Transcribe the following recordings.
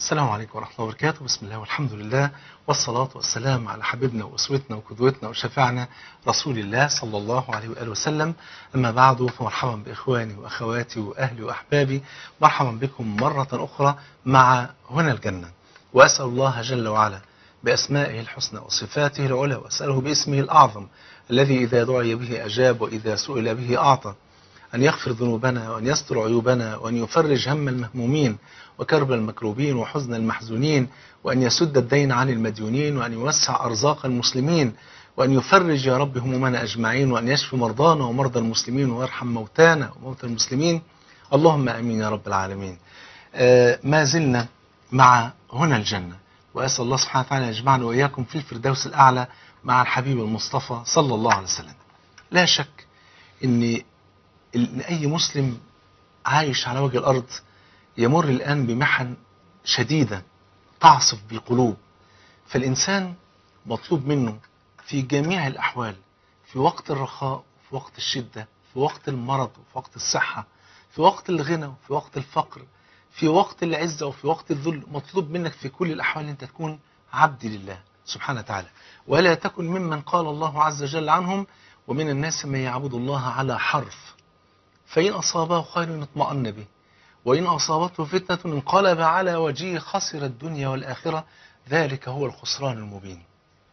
السلام عليكم ورحمة الله وبركاته بسم الله والحمد لله والصلاة والسلام على حبيبنا وأسوتنا وقدوتنا وشفاعنا رسول الله صلى الله عليه وآله وسلم أما بعد فمرحبا بإخواني وأخواتي وأهلي وأحبابي مرحبا بكم مرة أخرى مع هنا الجنة وأسأل الله جل وعلا بأسمائه الحسنى وصفاته العلى وأسأله باسمه الأعظم الذي إذا دعي به أجاب وإذا سئل به أعطى أن يغفر ذنوبنا وأن يستر عيوبنا وأن يفرج هم المهمومين وكرب المكروبين وحزن المحزونين وأن يسد الدين عن المديونين وأن يوسع أرزاق المسلمين وأن يفرج يا رب همومنا أجمعين وأن يشفي مرضانا ومرضى المسلمين ويرحم موتانا وموتى المسلمين اللهم أمين يا رب العالمين آه ما زلنا مع هنا الجنة وأسأل الله سبحانه وتعالى يجمعنا وإياكم في الفردوس الأعلى مع الحبيب المصطفى صلى الله عليه وسلم لا شك أن إن أي مسلم عايش على وجه الأرض يمر الآن بمحن شديدة تعصف بالقلوب فالإنسان مطلوب منه في جميع الأحوال في وقت الرخاء في وقت الشدة في وقت المرض وفي وقت الصحة في وقت الغنى وفي وقت الفقر في وقت العزة وفي وقت الذل مطلوب منك في كل الأحوال أنت تكون عبد لله سبحانه وتعالى ولا تكن ممن قال الله عز وجل عنهم ومن الناس من يعبد الله على حرف فإن أصابه خير اطمأن به وإن أصابته فتنة انقلب على وجهه خسر الدنيا والآخرة ذلك هو الخسران المبين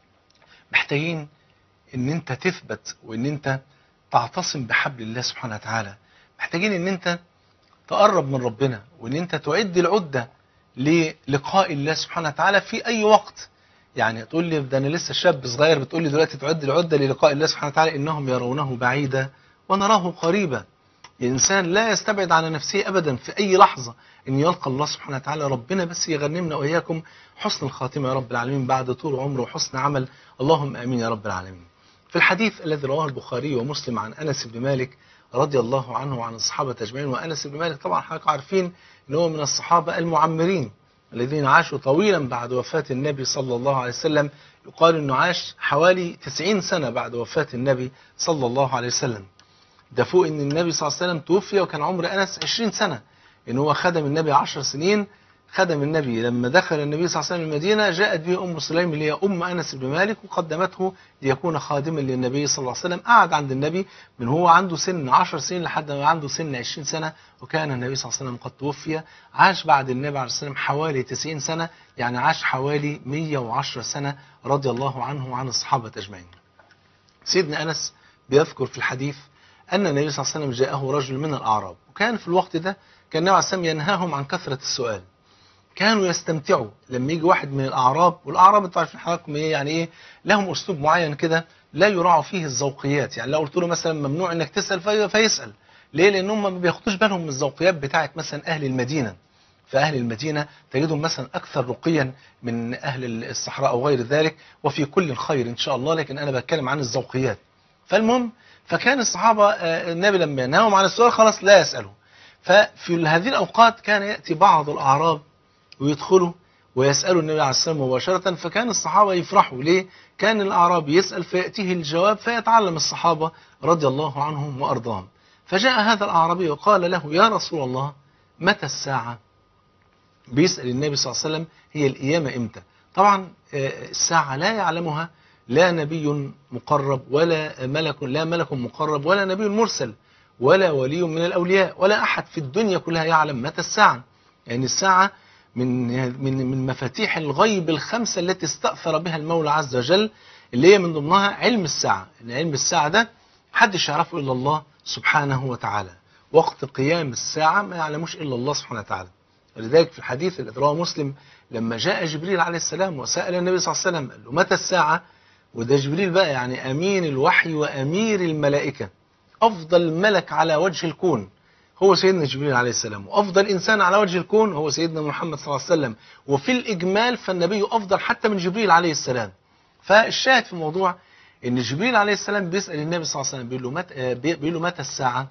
محتاجين ان انت تثبت وان انت تعتصم بحبل الله سبحانه وتعالى محتاجين ان انت تقرب من ربنا وان انت تعد العدة للقاء الله سبحانه وتعالى في اي وقت يعني تقول لي ده انا لسه شاب صغير بتقول لي دلوقتي تعد العدة للقاء الله سبحانه وتعالى انهم يرونه بعيدا ونراه قريبا الإنسان لا يستبعد على نفسه أبدا في أي لحظة أن يلقى الله سبحانه وتعالى ربنا بس يغنمنا وإياكم حسن الخاتمة يا رب العالمين بعد طول عمر وحسن عمل اللهم آمين يا رب العالمين في الحديث الذي رواه البخاري ومسلم عن أنس بن مالك رضي الله عنه وعن الصحابة أجمعين وأنس بن مالك طبعا حضرتك عارفين أنه هو من الصحابة المعمرين الذين عاشوا طويلا بعد وفاة النبي صلى الله عليه وسلم يقال أنه عاش حوالي 90 سنة بعد وفاة النبي صلى الله عليه وسلم ده فوق ان النبي صلى الله عليه وسلم توفي وكان عمر انس 20 سنه ان هو خدم النبي 10 سنين خدم النبي لما دخل النبي صلى الله عليه وسلم المدينه جاءت به ام سليم اللي هي ام انس بن مالك وقدمته ليكون خادما للنبي صلى الله عليه وسلم قعد عند النبي من هو عنده سن 10 سنين لحد ما عنده سن 20 سنه وكان النبي صلى الله عليه وسلم قد توفي عاش بعد النبي عليه الصلاه والسلام حوالي 90 سنه يعني عاش حوالي 110 سنه رضي الله عنه وعن الصحابه اجمعين سيدنا انس بيذكر في الحديث أن النبي صلى الله عليه وسلم جاءه رجل من الأعراب وكان في الوقت ده كان النبي عليه الصلاة والسلام ينهاهم عن كثرة السؤال كانوا يستمتعوا لما يجي واحد من الأعراب والأعراب انتوا عارفين حضراتكم إيه يعني إيه لهم أسلوب معين كده لا يراعوا فيه الذوقيات يعني لو قلت له مثلا ممنوع إنك تسأل في فيسأل ليه؟ لأن هم ما بياخدوش بالهم من الذوقيات بتاعت مثلا أهل المدينة فأهل المدينة تجدهم مثلا أكثر رقيا من أهل الصحراء أو غير ذلك وفي كل الخير إن شاء الله لكن أنا بتكلم عن الذوقيات فالمهم فكان الصحابة النبي لما ينهاهم عن السؤال خلاص لا يسألوا ففي هذه الأوقات كان يأتي بعض الأعراب ويدخلوا ويسألوا النبي عليه السلام مباشرة فكان الصحابة يفرحوا ليه؟ كان الأعراب يسأل فيأتيه الجواب فيتعلم الصحابة رضي الله عنهم وأرضاهم فجاء هذا الأعرابي وقال له يا رسول الله متى الساعة؟ بيسأل النبي صلى الله عليه وسلم هي القيامة إمتى؟ طبعا الساعة لا يعلمها لا نبي مقرب ولا ملك لا ملك مقرب ولا نبي مرسل ولا ولي من الأولياء ولا أحد في الدنيا كلها يعلم متى الساعة يعني الساعة من من من مفاتيح الغيب الخمسة التي استأثر بها المولى عز وجل اللي هي من ضمنها علم الساعة يعني علم الساعة ده محدش يعرفه إلا الله سبحانه وتعالى وقت قيام الساعة ما يعلموش إلا الله سبحانه وتعالى ولذلك في الحديث الذي رواه مسلم لما جاء جبريل عليه السلام وسأل النبي صلى الله عليه وسلم قال له متى الساعة وده جبريل بقى يعني أمين الوحي وأمير الملائكة أفضل ملك على وجه الكون هو سيدنا جبريل عليه السلام وأفضل إنسان على وجه الكون هو سيدنا محمد صلى الله عليه وسلم وفي الإجمال فالنبي أفضل حتى من جبريل عليه السلام فالشاهد في الموضوع إن جبريل عليه السلام بيسأل النبي صلى الله عليه وسلم بيقول له متى, بيقول له متى الساعة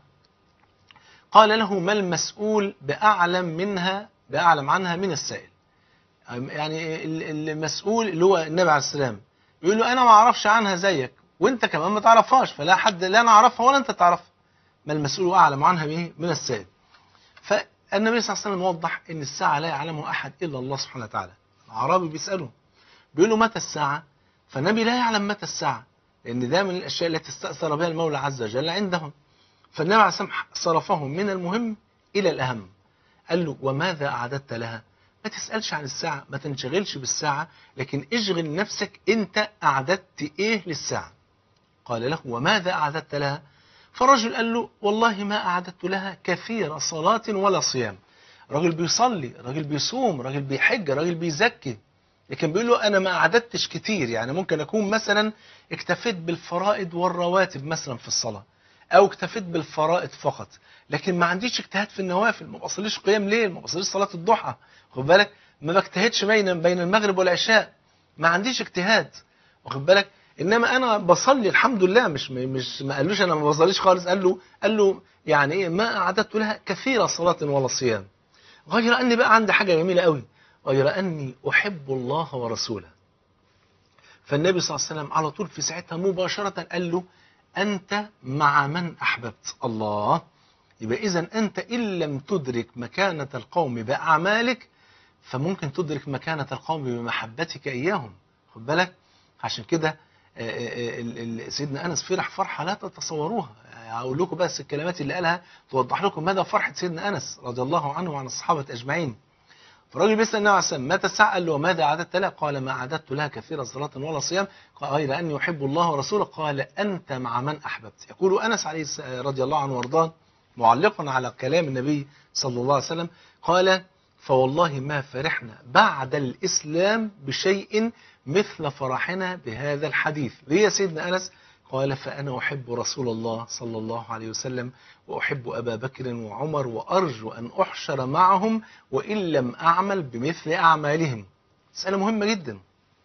قال له ما المسؤول بأعلم منها بأعلم عنها من السائل يعني المسؤول اللي هو النبي عليه السلام يقول له انا ما اعرفش عنها زيك وانت كمان ما تعرفهاش فلا حد لا انا اعرفها ولا انت تعرفها ما المسؤول اعلم عنها بايه من السائل النبي صلى الله عليه وسلم وضح ان الساعه لا يعلمها احد الا الله سبحانه وتعالى الاعرابي بيساله بيقول له متى الساعه فالنبي لا يعلم متى الساعه لان ده من الاشياء التي استاثر بها المولى عز وجل عندهم فالنبي عليه الصلاه والسلام صرفهم من المهم الى الاهم قال له وماذا اعددت لها ما تسالش عن الساعه ما تنشغلش بالساعه لكن اشغل نفسك انت اعددت ايه للساعه قال له وماذا اعددت لها فالرجل قال له والله ما أعددت لها كثير صلاة ولا صيام راجل بيصلي راجل بيصوم راجل بيحج راجل بيزكي لكن بيقول له أنا ما أعددتش كتير يعني ممكن أكون مثلا اكتفيت بالفرائض والرواتب مثلا في الصلاة أو اكتفيت بالفرائض فقط لكن ما عنديش اجتهاد في النوافل ما بصليش قيام ليل ما بصليش صلاة الضحى خد بالك ما بجتهدش بين بين المغرب والعشاء ما عنديش اجتهاد واخد بالك انما انا بصلي الحمد لله مش مش ما قالوش انا ما بصليش خالص قال له قال له يعني ايه ما اعددت لها كثير صلاه ولا صيام غير اني بقى عندي حاجه جميله قوي غير اني احب الله ورسوله فالنبي صلى الله عليه وسلم على طول في ساعتها مباشره قال له انت مع من احببت الله يبقى اذا انت ان لم تدرك مكانه القوم باعمالك فممكن تدرك مكانه القوم بمحبتك اياهم خد بالك عشان كده سيدنا انس فرح فرحه لا تتصوروها هقول لكم بس الكلمات اللي قالها توضح لكم مدى فرحه سيدنا انس رضي الله عنه وعن الصحابه اجمعين فالراجل بيسال النبي عليه الصلاه متى الساعه قال له وماذا اعددت لها قال ما اعددت لها كثيرا صلاه ولا صيام قال غير اني احب الله ورسوله قال انت مع من احببت يقول انس عليه رضي الله عنه وارضاه معلقا على كلام النبي صلى الله عليه وسلم قال فوالله ما فرحنا بعد الاسلام بشيء مثل فرحنا بهذا الحديث ليه يا سيدنا أنس قال فأنا أحب رسول الله صلى الله عليه وسلم وأحب أبا بكر وعمر وأرجو أن أحشر معهم وإن لم أعمل بمثل أعمالهم مسألة مهمة جدا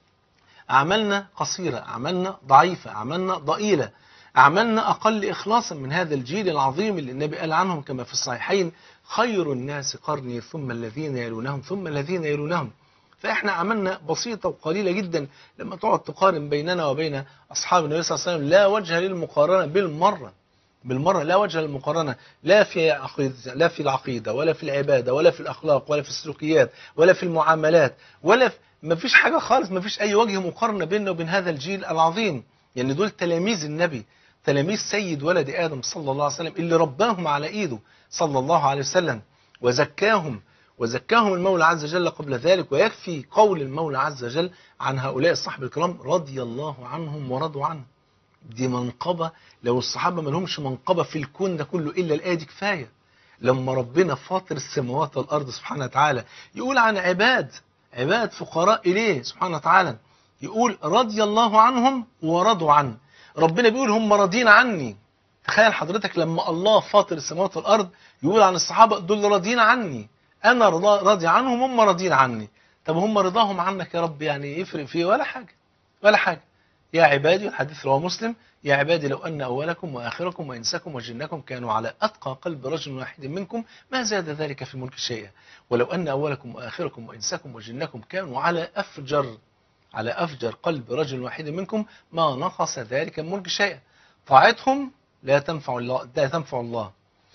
أعمالنا قصيرة أعمالنا ضعيفة أعمالنا ضئيلة أعمالنا أقل إخلاصا من هذا الجيل العظيم اللي النبي قال عنهم كما في الصحيحين خير الناس قرني ثم الذين يلونهم ثم الذين يلونهم فاحنا عملنا بسيطه وقليله جدا لما تقعد تقارن بيننا وبين اصحاب النبي صلى الله عليه وسلم لا وجه للمقارنه بالمره بالمره لا وجه للمقارنه لا في عقيده لا في العقيده ولا في العباده ولا في الاخلاق ولا في السلوكيات ولا في المعاملات ولا في ما فيش حاجه خالص ما فيش اي وجه مقارنه بيننا وبين هذا الجيل العظيم يعني دول تلاميذ النبي تلاميذ سيد ولد ادم صلى الله عليه وسلم اللي رباهم على ايده صلى الله عليه وسلم وزكاهم وزكاهم المولى عز وجل قبل ذلك ويكفي قول المولى عز وجل عن هؤلاء الصحابة الكرام رضي الله عنهم ورضوا عنه دي منقبة لو الصحابة ما لهمش منقبة في الكون ده كله إلا الآية دي كفاية لما ربنا فاطر السماوات والأرض سبحانه وتعالى يقول عن عباد عباد فقراء إليه سبحانه وتعالى يقول رضي الله عنهم ورضوا عنه ربنا بيقول هم راضين عني تخيل حضرتك لما الله فاطر السماوات والأرض يقول عن الصحابة دول راضين عني انا راضي عنهم هم راضين عني طب هم رضاهم عنك يا رب يعني يفرق فيه ولا حاجه ولا حاجه يا عبادي الحديث رواه مسلم يا عبادي لو ان اولكم واخركم وانساكم وجنكم كانوا على اتقى قلب رجل واحد منكم ما زاد ذلك في الملك شيئا ولو ان اولكم واخركم وانساكم وجنكم كانوا على افجر على افجر قلب رجل واحد منكم ما نقص ذلك من ملك شيئا طاعتهم لا تنفع الله لا تنفع الله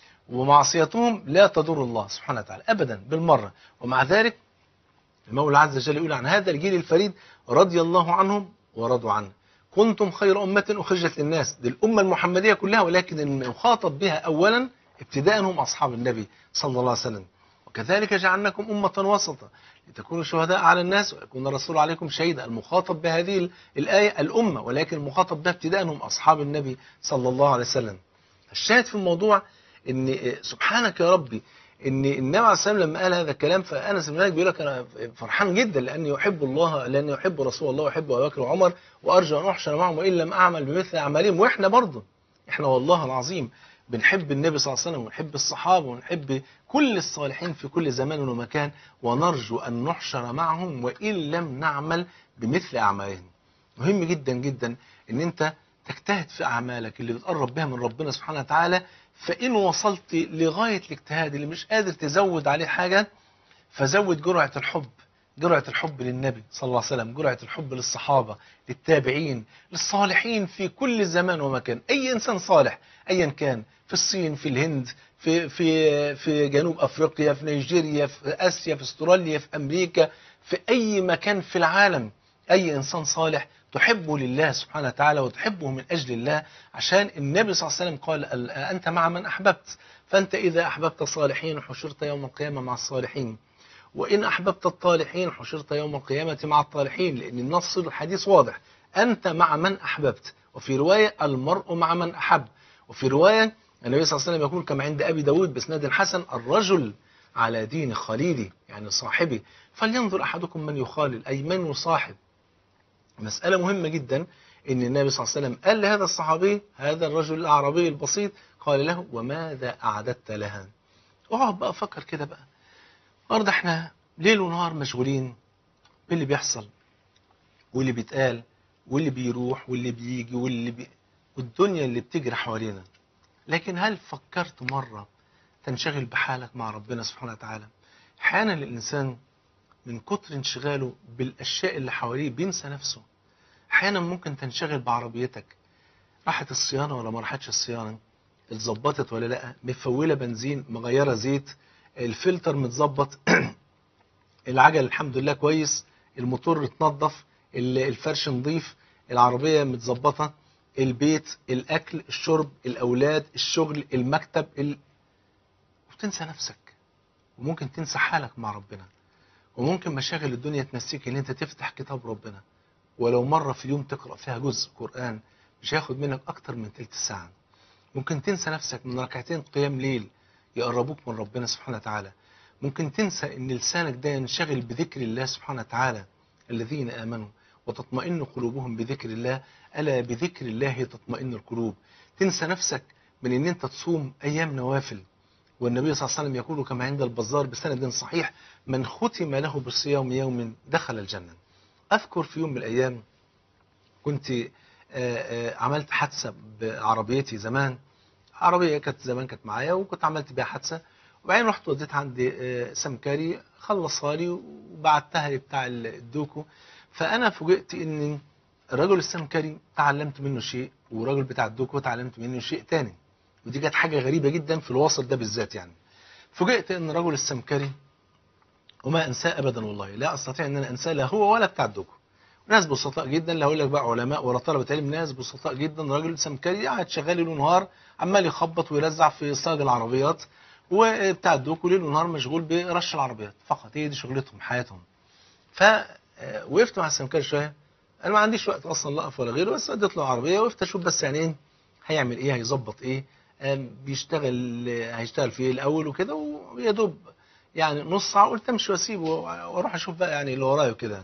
ومعصيتهم لا تضر الله سبحانه وتعالى أبدا بالمرة ومع ذلك المولى عز وجل يقول عن هذا الجيل الفريد رضي الله عنهم ورضوا عنه كنتم خير أمة أخرجت للناس دي الأمة المحمدية كلها ولكن المخاطب بها أولا ابتداء هم أصحاب النبي صلى الله عليه وسلم وكذلك جعلناكم أمة وسطا لتكونوا شهداء على الناس ويكون الرسول عليكم شهيدا المخاطب بهذه الآية الأمة ولكن المخاطب ده ابتداء هم أصحاب النبي صلى الله عليه وسلم الشاهد في الموضوع ان سبحانك يا ربي ان النبي عليه الصلاه لما قال هذا الكلام فانس بن مالك بيقول لك انا فرحان جدا لاني احب الله لاني احب رسول الله واحب ابي بكر وعمر وارجو ان احشر معهم وان لم اعمل بمثل اعمالهم واحنا برضه احنا والله العظيم بنحب النبي صلى الله عليه وسلم ونحب الصحابه ونحب كل الصالحين في كل زمان ومكان ونرجو ان نحشر معهم وان لم نعمل بمثل اعمالهم مهم جدا جدا ان انت تجتهد في اعمالك اللي بتقرب بها من ربنا سبحانه وتعالى فإن وصلت لغاية الاجتهاد اللي مش قادر تزود عليه حاجة فزود جرعة الحب جرعة الحب للنبي صلى الله عليه وسلم جرعة الحب للصحابة للتابعين للصالحين في كل زمان ومكان أي إنسان صالح أيا كان في الصين في الهند في في في جنوب افريقيا في نيجيريا في اسيا في استراليا في امريكا في اي مكان في العالم اي انسان صالح تحبه لله سبحانه وتعالى وتحبه من اجل الله عشان النبي صلى الله عليه وسلم قال ال- انت مع من احببت فانت اذا احببت الصالحين حشرت يوم القيامه مع الصالحين وإن أحببت الطالحين حشرت يوم القيامة مع الطالحين لأن النص الحديث واضح أنت مع من أحببت وفي رواية المرء مع من أحب وفي رواية النبي صلى الله عليه وسلم يقول كما عند أبي داود بسناد حسن الرجل على دين خليلي يعني صاحبي فلينظر أحدكم من يخالل أي من يصاحب مسألة مهمة جدا إن النبي صلى الله عليه وسلم قال لهذا الصحابي هذا الرجل الأعرابي البسيط قال له وماذا أعددت لها اقعد بقى فكر كده بقى النهارده احنا ليل ونهار مشغولين باللي بيحصل واللي بيتقال واللي بيروح واللي بيجي واللي بي... والدنيا اللي بتجري حوالينا لكن هل فكرت مرة تنشغل بحالك مع ربنا سبحانه وتعالى احيانا الإنسان من كتر انشغاله بالأشياء اللي حواليه بينسى نفسه احيانا ممكن تنشغل بعربيتك راحت الصيانة ولا ما راحتش الصيانة اتظبطت ولا لا مفولة بنزين مغيرة زيت الفلتر متظبط العجل الحمد لله كويس الموتور اتنضف ال- الفرش نظيف العربية متظبطة البيت الأكل الشرب الأولاد الشغل المكتب ال... وتنسى نفسك وممكن تنسى حالك مع ربنا وممكن مشاغل الدنيا تنسيك ان انت تفتح كتاب ربنا ولو مرة في اليوم تقرأ فيها جزء قرآن مش هياخد منك أكتر من تلت ساعة ممكن تنسى نفسك من ركعتين قيام ليل يقربوك من ربنا سبحانه وتعالى ممكن تنسى ان لسانك ده ينشغل بذكر الله سبحانه وتعالى الذين آمنوا وتطمئن قلوبهم بذكر الله ألا بذكر الله تطمئن القلوب تنسى نفسك من ان انت تصوم ايام نوافل والنبي صلى الله عليه وسلم يقول كما عند البزار بسند صحيح من ختم له بالصيام يوم دخل الجنة أذكر في يوم من الأيام كنت آه، آه، عملت حادثة بعربيتي زمان عربية كانت زمان كانت معايا وكنت عملت بيها حادثة وبعدين رحت وديتها عند آه، سمكري خلصها لي وبعتها لي بتاع الدوكو فأنا فوجئت إن الرجل السمكري تعلمت منه شيء والراجل بتاع الدوكو تعلمت منه شيء تاني ودي كانت حاجة غريبة جدا في الوسط ده بالذات يعني فوجئت ان رجل السمكري وما انساه ابدا والله لا استطيع ان انا انساه لا هو ولا بتاع الدوكو ناس بسطاء جدا لا اقول لك بقى علماء ولا طلبه علم ناس بسطاء جدا راجل سمكري قاعد شغال ليل ونهار عمال يخبط ويرزع في صاج العربيات وبتاع الدوكو ليل ونهار مشغول برش العربيات فقط هي دي شغلتهم حياتهم فوقفت مع السمكري شويه انا ما عنديش وقت اصلا لا اقف ولا غيره بس اديت له عربيه وقفت اشوف بس يعني ايه هيعمل ايه هيظبط ايه آم، بيشتغل هيشتغل في ايه الاول وكده ويا دوب يعني نص ساعه قلت امشي واسيبه واروح اشوف بقى يعني اللي ورايا وكده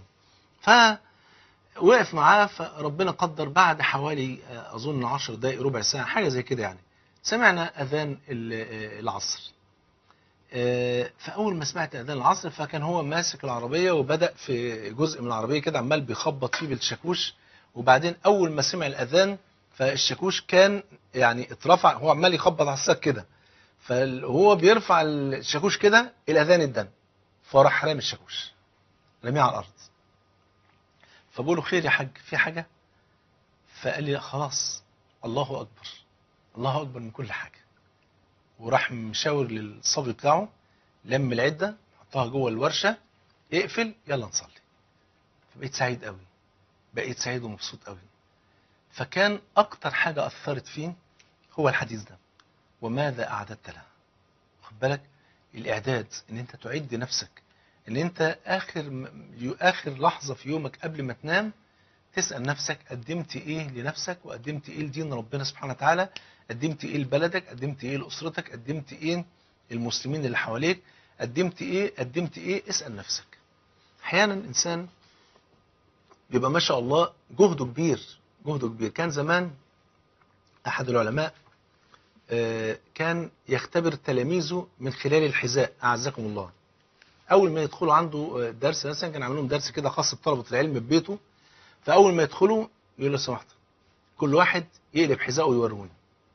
فوقف معاه فربنا قدر بعد حوالي آه، اظن 10 دقائق ربع ساعه حاجه زي كده يعني سمعنا اذان ال- آه، العصر آه، فاول ما سمعت اذان العصر فكان هو ماسك العربيه وبدا في جزء من العربيه كده عمال بيخبط فيه بالشاكوش وبعدين اول ما سمع الاذان فالشاكوش كان يعني اترفع هو عمال يخبط على الساق كده فهو بيرفع الشاكوش كده الاذان اتدن فراح رامي الشاكوش رميه على الارض فبقول له خير يا حاج في حاجه فقال لي لا خلاص الله اكبر الله اكبر من كل حاجه وراح مشاور للصبي بتاعه لم العده حطها جوه الورشه اقفل يلا نصلي فبقيت سعيد قوي بقيت سعيد ومبسوط قوي فكان اكتر حاجه اثرت فيه هو الحديث ده وماذا اعددت لها خد بالك الاعداد ان انت تعد نفسك ان انت اخر م- اخر لحظه في يومك قبل ما تنام تسال نفسك قدمت ايه لنفسك وقدمت ايه لدين ربنا سبحانه وتعالى قدمت ايه لبلدك قدمت ايه لاسرتك قدمت ايه المسلمين اللي حواليك قدمت ايه قدمت ايه اسال نفسك احيانا الانسان بيبقى ما شاء الله جهده كبير جهده كبير كان زمان احد العلماء آه، كان يختبر تلاميذه من خلال الحذاء اعزكم الله اول ما يدخلوا عنده آه، درس مثلا كان عامل لهم درس كده خاص بطلبه العلم في بيته فاول ما يدخلوا يقول له سمحت كل واحد يقلب حذاءه ويوروني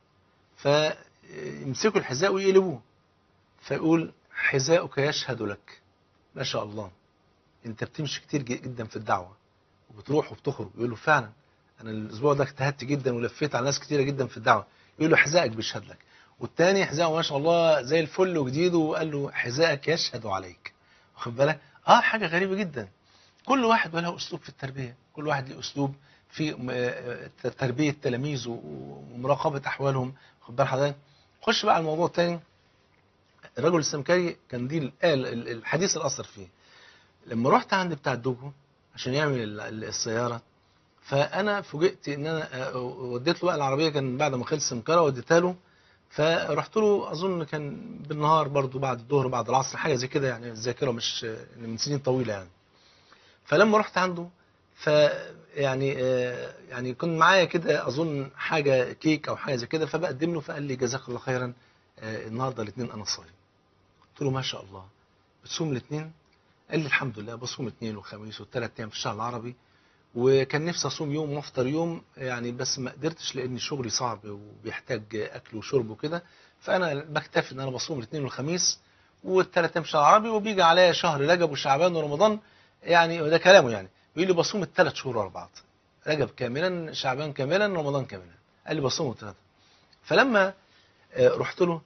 فيمسكوا الحذاء ويقلبوه فيقول حذاؤك يشهد لك ما شاء الله انت بتمشي كتير جدا في الدعوه وبتروح وبتخرج يقول له فعلا انا الاسبوع ده اجتهدت جدا ولفيت على ناس كتيره جدا في الدعوه يقول له حذائك بيشهد لك والتاني حذاءه ما شاء الله زي الفل وجديد وقال له حذائك يشهد عليك واخد بالك اه حاجه غريبه جدا كل واحد وله اسلوب في التربيه كل واحد له اسلوب في م- آه، تربيه تلاميذه ومراقبه احوالهم خد بال حضرتك خش بقى على الموضوع الثاني الرجل السمكري كان دي ال- ال- الحديث الاثر فيه لما رحت عند بتاع الدوكو عشان يعمل ال- ال- السياره فانا فوجئت ان انا آه، وديت له بقى العربيه كان بعد ما خلص السمكره وديتها له فرحت له اظن كان بالنهار برضو بعد الظهر بعد العصر حاجه زي كده يعني الذاكره مش من سنين طويله يعني فلما رحت عنده ف يعني آه، يعني كنت معايا كده اظن حاجه كيك او حاجه زي كده فبقدم له فقال لي جزاك الله خيرا آه، النهارده الاثنين انا صايم قلت له ما شاء الله بتصوم الاثنين قال لي الحمد لله بصوم اثنين وخميس والثلاث ايام في الشهر العربي وكان نفسي اصوم يوم وافطر يوم يعني بس ما قدرتش لان شغلي صعب وبيحتاج اكل وشرب وكده فانا بكتفي ان انا بصوم الاثنين والخميس والثلاث ايام في الشهر العربي وبيجي عليا شهر رجب وشعبان ورمضان يعني ده كلامه يعني بيقول لي بصوم الثلاث شهور ورا بعض رجب كاملا شعبان كاملا رمضان كاملا قال لي بصوم الثلاثه فلما آه، رحت له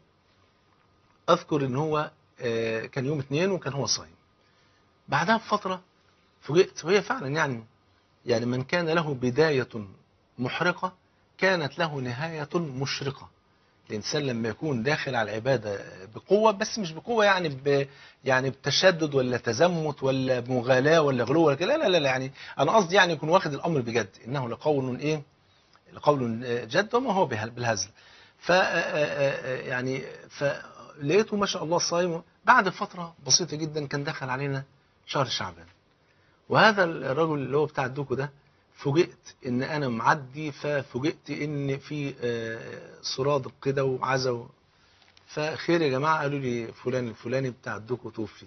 اذكر ان هو آه، كان يوم اثنين وكان هو صايم بعدها بفتره فوجئت وهي فعلا يعني يعني من كان له بداية محرقة كانت له نهاية مشرقة الإنسان لما يكون داخل على العبادة بقوة بس مش بقوة يعني ب يعني بتشدد ولا تزمت ولا بمغالاة ولا غلو ولا كده لا لا لا يعني أنا قصدي يعني يكون واخد الأمر بجد إنه لقول إيه لقول جد وما هو به- بالهزل ف يعني فلقيته ما شاء الله صايم بعد فترة بسيطة جدا كان دخل علينا شهر شعبان وهذا الرجل اللي هو بتاع الدوكو ده فوجئت ان انا معدي ففوجئت ان في آه، سرادق كده وعزا فخير يا جماعه قالوا لي فلان الفلاني بتاع الدوكو توفي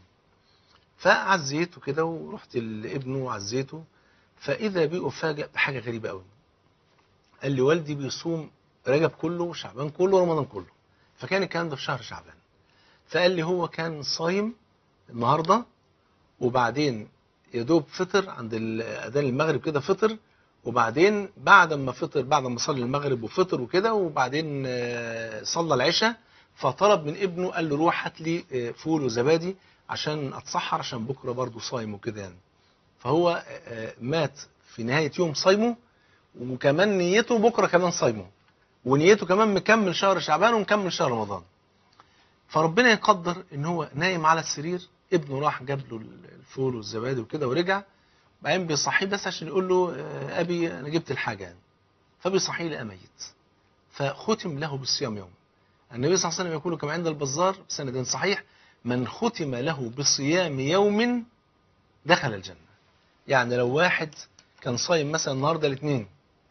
فعزيته كده ورحت لابنه وعزيته فاذا بي افاجئ بحاجه غريبه قوي قال لي والدي بيصوم رجب كله وشعبان كله ورمضان كله فكان الكلام ده في شهر شعبان فقال لي هو كان صايم النهارده وبعدين يا دوب فطر عند ال- اذان المغرب كده فطر وبعدين بعد ما فطر بعد ما صلي المغرب وفطر وكده وبعدين آه، صلى العشاء فطلب من ابنه قال له روح هات لي آه، فول وزبادي عشان اتسحر عشان بكره برضه صايم وكده يعني فهو آه، مات في نهايه يوم صايمه وكمان نيته بكره كمان صايمه ونيته كمان مكمل شهر شعبان ومكمل شهر رمضان فربنا يقدر ان هو نايم على السرير ابنه راح جاب له الفول والزبادي وكده ورجع بعدين بيصحيه بس عشان يقول له آه، ابي انا جبت الحاجه يعني فبيصحيه لقى ميت فختم له بالصيام يوم النبي صلى الله عليه وسلم يقول كما عند البزار بسند صحيح من ختم له بصيام يوم دخل الجنه يعني لو واحد كان صايم مثلا النهارده الاثنين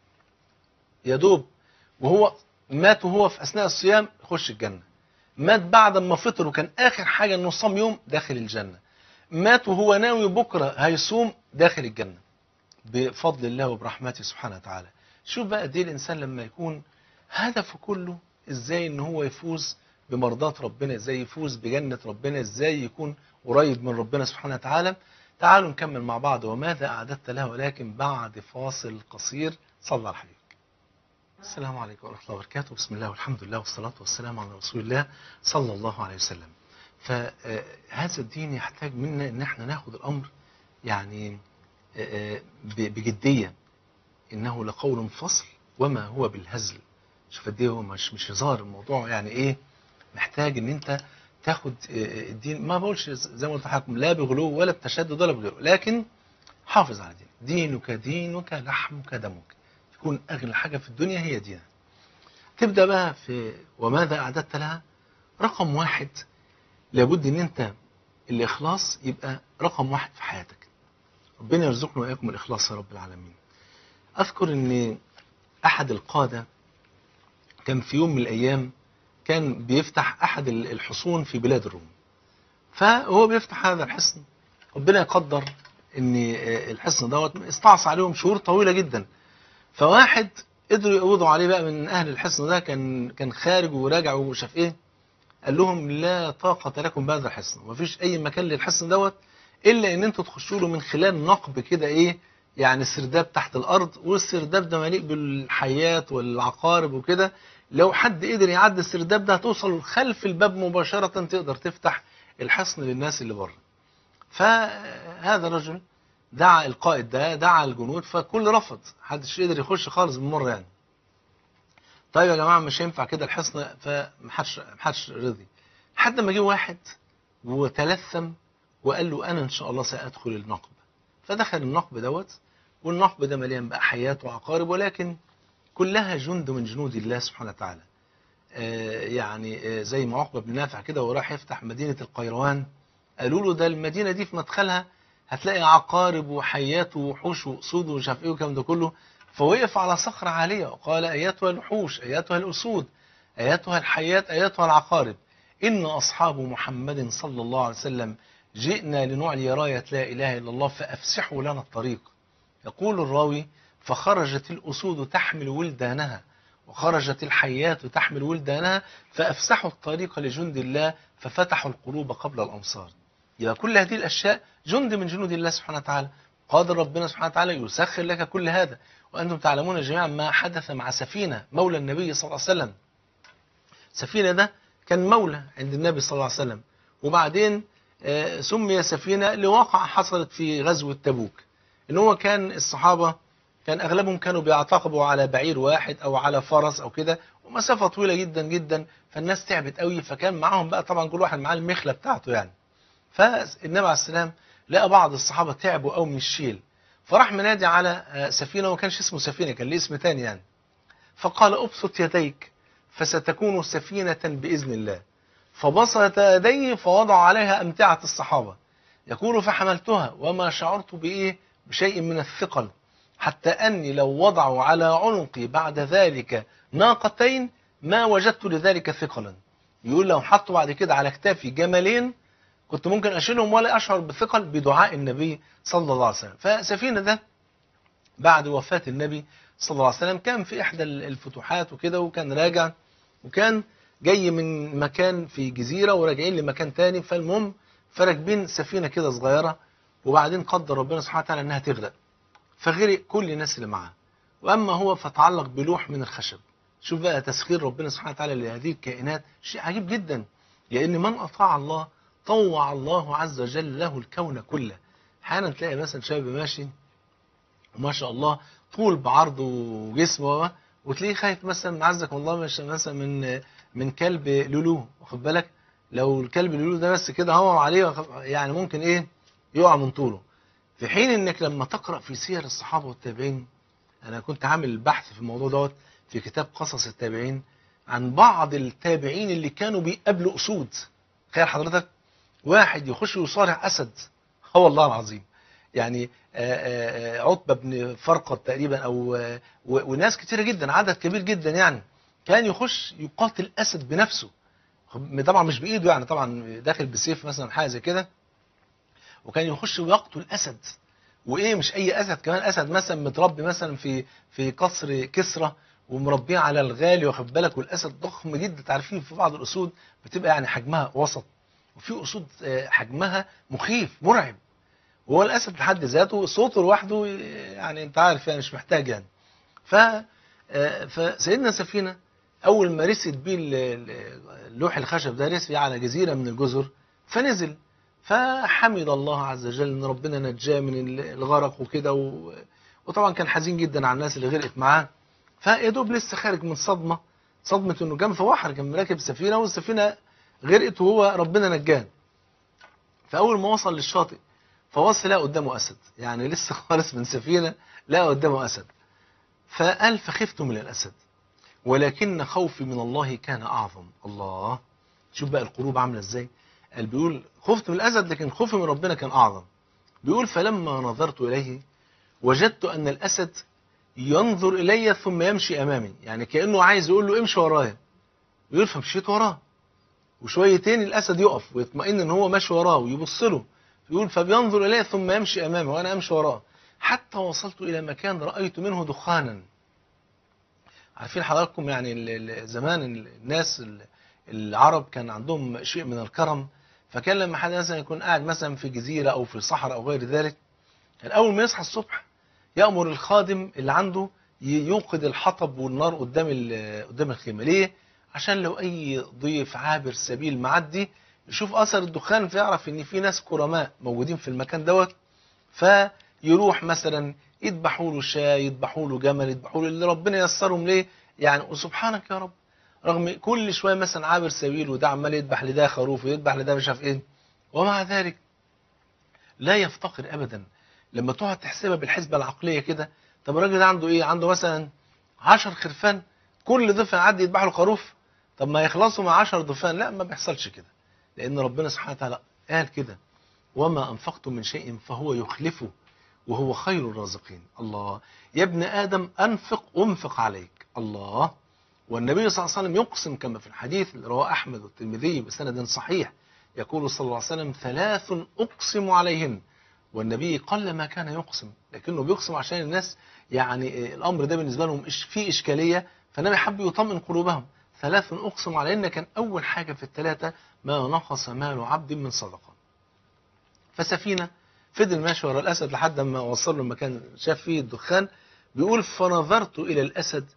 يا دوب وهو مات وهو في اثناء الصيام يخش الجنه مات بعد ما فطر وكان اخر حاجه انه صام يوم داخل الجنه مات وهو ناوي بكره هيصوم داخل الجنه بفضل الله وبرحمته سبحانه وتعالى شوف بقى دي الانسان لما يكون هدفه كله ازاي ان هو يفوز بمرضاة ربنا ازاي يفوز بجنة ربنا ازاي يكون قريب من ربنا سبحانه وتعالى تعالوا نكمل مع بعض وماذا أعددت له ولكن بعد فاصل قصير صلى على حبيبك السلام عليكم ورحمة الله وبركاته بسم الله والحمد لله والصلاة والسلام على رسول الله صلى الله عليه وسلم فهذا الدين يحتاج منا ان احنا ناخد الامر يعني آه، ب- بجدية انه لقول فصل وما هو بالهزل شوف قد ايه هو مش مش هزار الموضوع يعني ايه محتاج ان انت تاخد آه، الدين ما بقولش زي ما قلت لحضراتكم لا بغلو ولا بتشدد ولا بغيره لكن حافظ على دينك دينك دينك لحمك دمك تكون اغلى حاجه في الدنيا هي دينك تبدا بقى في وماذا اعددت لها رقم واحد لابد ان انت الاخلاص يبقى رقم واحد في حياتك ربنا يرزقنا واياكم الاخلاص يا رب العالمين اذكر ان احد القاده كان في يوم من الايام كان بيفتح احد الحصون في بلاد الروم فهو بيفتح هذا الحصن ربنا يقدر ان الحصن دوت استعصى عليهم شهور طويله جدا فواحد قدروا يقبضوا عليه بقى من اهل الحصن ده كان كان خارج وراجع وشاف ايه قال لهم لا طاقه لكم بهذا الحصن ومفيش اي مكان للحصن دوت الا ان انتوا تخشوا له من خلال نقب كده ايه يعني سرداب تحت الارض والسرداب ده مليء بالحيات والعقارب وكده لو حد قدر يعدي السرداب ده هتوصل خلف الباب مباشرة تقدر تفتح الحصن للناس اللي بره فهذا الرجل دعا القائد ده دعا الجنود فكل رفض محدش قدر يخش خالص بالمره يعني طيب يا جماعه مش هينفع كده الحصن فمحدش محدش رضي لحد ما جه واحد وتلثم وقال له انا ان شاء الله سادخل النقب فدخل النقب دوت والنقب ده مليان بقى حيات وعقارب ولكن كلها جند من جنود الله سبحانه وتعالى آه يعني آه زي ما عقبه بن نافع كده وراح يفتح مدينه القيروان قالوا له ده المدينه دي في مدخلها هتلاقي عقارب وحيات ووحوش واسود ومش عارف ايه والكلام ده كله فوقف على صخره عاليه وقال ايتها الوحوش ايتها الاسود ايتها الحيات ايتها العقارب ان اصحاب محمد صلى الله عليه وسلم جئنا لنعلي رايه لا اله الا الله فافسحوا لنا الطريق يقول الراوي فخرجت الاسود تحمل ولدانها وخرجت الحيات تحمل ولدانها فافسحوا الطريق لجند الله ففتحوا القلوب قبل الامصار يبقى كل هذه الأشياء جند من جنود الله سبحانه وتعالى قادر ربنا سبحانه وتعالى يسخر لك كل هذا وأنتم تعلمون جميعا ما حدث مع سفينة مولى النبي صلى الله عليه وسلم سفينة ده كان مولى عند النبي صلى الله عليه وسلم وبعدين آه سمي سفينة لواقع حصلت في غزوة تبوك إن هو كان الصحابة كان أغلبهم كانوا بيعتقبوا على بعير واحد أو على فرس أو كده ومسافة طويلة جدا جدا فالناس تعبت قوي فكان معاهم بقى طبعا كل واحد معاه المخلة بتاعته يعني فالنبي عليه السلام لقى بعض الصحابة تعبوا قوي من الشيل فراح منادي على سفينة وما كانش اسمه سفينة كان ليه اسم تاني يعني فقال ابسط يديك فستكون سفينة بإذن الله فبسط يديه فوضع عليها أمتعة الصحابة يقول فحملتها وما شعرت بإيه بشيء من الثقل حتى أني لو وضعوا على عنقي بعد ذلك ناقتين ما وجدت لذلك ثقلا يقول لو حطوا بعد كده على كتافي جملين كنت ممكن أشيلهم ولا أشعر بثقل بدعاء النبي صلى الله عليه وسلم فسفينة ده بعد وفاة النبي صلى الله عليه وسلم كان في إحدى الفتوحات وكده وكان راجع وكان جاي من مكان في جزيرة وراجعين لمكان تاني فالمهم فراكبين سفينة كده صغيرة وبعدين قدر ربنا سبحانه وتعالى أنها تغرق فغرق كل الناس اللي معاه وأما هو فتعلق بلوح من الخشب شوف بقى تسخير ربنا سبحانه وتعالى لهذه الكائنات شيء عجيب جدا لأن من أطاع الله طوع الله عز وجل له الكون كله احيانا تلاقي مثلا شاب ماشي وما شاء الله طول بعرضه وجسمه وتلاقيه خايف مثلا عزك الله مش مثلا من من كلب لولو واخد بالك لو الكلب لولو ده بس كده هو عليه يعني ممكن ايه يقع من طوله في حين انك لما تقرا في سير الصحابه والتابعين انا كنت عامل بحث في الموضوع دوت في كتاب قصص التابعين عن بعض التابعين اللي كانوا بيقابلوا اسود تخيل حضرتك واحد يخش يصارع اسد اه والله العظيم يعني عتبه بن فرقد تقريبا او وناس كتيره جدا عدد كبير جدا يعني كان يخش يقاتل اسد بنفسه طبعا مش بايده يعني طبعا داخل بسيف مثلا حاجه زي كده وكان يخش ويقتل اسد وايه مش اي اسد كمان اسد مثلا متربي مثلا في في قصر كسرى ومربيه على الغالي واخد بالك والاسد ضخم جدا تعرفين في بعض الاسود بتبقى يعني حجمها وسط وفي اسود حجمها مخيف مرعب وهو الاسد لحد ذاته صوته لوحده يعني انت عارف يعني مش محتاج يعني ف فسيدنا سفينه اول ما رست بيه اللوح الخشب ده رس على جزيره من الجزر فنزل فحمد الله عز وجل ان ربنا نجاه من الغرق وكده و... وطبعا كان حزين جدا على الناس اللي غرقت معاه فيا دوب لسه خارج من صدمه صدمه انه كان في بحر كان راكب سفينه والسفينه غرقت وهو ربنا نجاه فاول ما وصل للشاطئ فوصل لقى قدامه اسد يعني لسه خالص من سفينه لقى قدامه اسد فقال فخفت من الاسد ولكن خوفي من الله كان اعظم الله شوف بقى القلوب عامله ازاي قال بيقول خفت من الاسد لكن خوفي من ربنا كان اعظم بيقول فلما نظرت اليه وجدت ان الاسد ينظر الي ثم يمشي امامي يعني كانه عايز يقول له امشي ورايا بيقول فمشيت وراه وشويتين الاسد يقف ويطمئن ان هو ماشي وراه ويبص له يقول فبينظر الي ثم يمشي امامي وانا امشي وراه حتى وصلت الى مكان رايت منه دخانا عارفين حضراتكم يعني زمان الناس العرب كان عندهم شيء من الكرم فكان لما حد مثلا يكون قاعد مثلا في جزيره او في صحراء او غير ذلك كان اول ما يصحى الصبح يامر الخادم اللي عنده ي- يوقد الحطب والنار قدام ال- قدام الخيمة ليه؟ عشان لو أي ضيف عابر سبيل معدي يشوف أثر الدخان فيعرف إن في ناس كرماء موجودين في المكان دوت فيروح مثلا يذبحوا له شاي يذبحوا له جمل يذبحوا له اللي ربنا ييسرهم ليه يعني وسبحانك يا رب رغم كل شويه مثلا عابر سبيل وده عمال يذبح لده خروف ويذبح لده مش عارف ايه ومع ذلك لا يفتقر ابدا لما تقعد تحسبها بالحسبه العقليه كده طب الراجل ده عنده ايه عنده مثلا 10 خرفان كل ضيف يعدي يذبح له خروف طب ما يخلصوا مع 10 ضيفان لا ما بيحصلش كده لان ربنا سبحانه وتعالى قال كده وما انفقتم من شيء فهو يخلفه وهو خير الرازقين الله يا ابن ادم انفق انفق عليك الله والنبي صلى الله عليه وسلم يقسم كما في الحديث اللي رواه احمد والترمذي بسند صحيح يقول صلى الله عليه وسلم ثلاث اقسم عليهن والنبي قل ما كان يقسم لكنه بيقسم عشان الناس يعني الامر ده بالنسبه لهم إش- فيه اشكاليه فالنبي حب يطمئن قلوبهم ثلاث اقسم عليهن كان اول حاجه في الثلاثه ما نقص مال عبد من صدقه فسفينه فضل ماشي ورا الاسد لحد ما وصل له المكان شاف فيه الدخان بيقول فنظرت الى الاسد